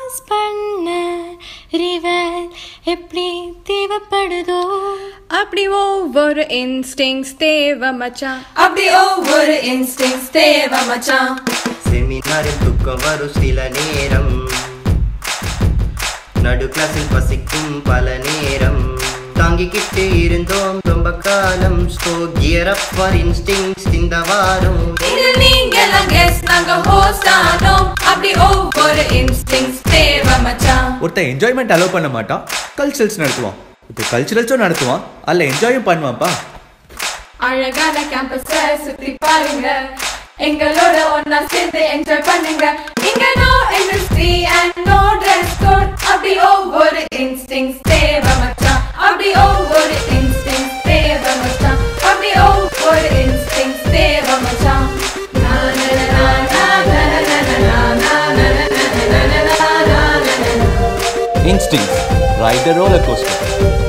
Pass பண்ண river எப்படி தேவைப்படுதோ அப்படி ஒவ்வொரு இன்ஸ்டிங்ஸ் தேவை மச்சான் அப்படி ஒவ்வொரு இன்ஸ்டிங்ஸ் தேவை மச்சான் செமினாரில் துக்கம் வரும் சில நேரம் நடு கிளாஸில் பசிக்கும் பல நேரம் தாங்கிக்கிட்டு இருந்தோம் ரொம்ப காலம் ஸ்டோ கியர் அப் ஃபார் இன்ஸ்டிங்ஸ் இந்த வாரம் இது நீங்கெல்லாம் கெஸ் நாங்க ஹோஸ்ட் ஆனோம் அப்படி ஒவ்வொரு இன்ஸ்டிங்ஸ் தேவை மச்சான் ஒருத்தன் என்ஜாய்மெண்ட் அலோவ் பண்ண மாட்டான் கல்ச்சரல்ஸ் நடத்துவான் இப்போ கல்ச்சரல்ஸும் நடத்துவான் அதில் என்ஜாயும் பண்ணுவான்ப்பா அழகான கேம்பஸ சுத்தி பாருங்க எங்களோட ஒன்னா சேர்ந்து என்ஜாய் பண்ணுங்க இங்க no industry and no dress code அப்படி ஒவ்வொரு இன்ஸ்டிங்ஸ் தேவை மச்சான் அப்படி ஒவ்வொரு இன்ஸ்டிங்ஸ் தேவை மச்சான் அப்படி ஒவ்வொரு இன்ஸ்டிங்ஸ் தேவை மச்சான் நா, நா, நா, நா, நா, நா, நா, நா, நா, நா, நா, நா, நா, நா, நா, நா, நா, நா. Instinct right roller coaster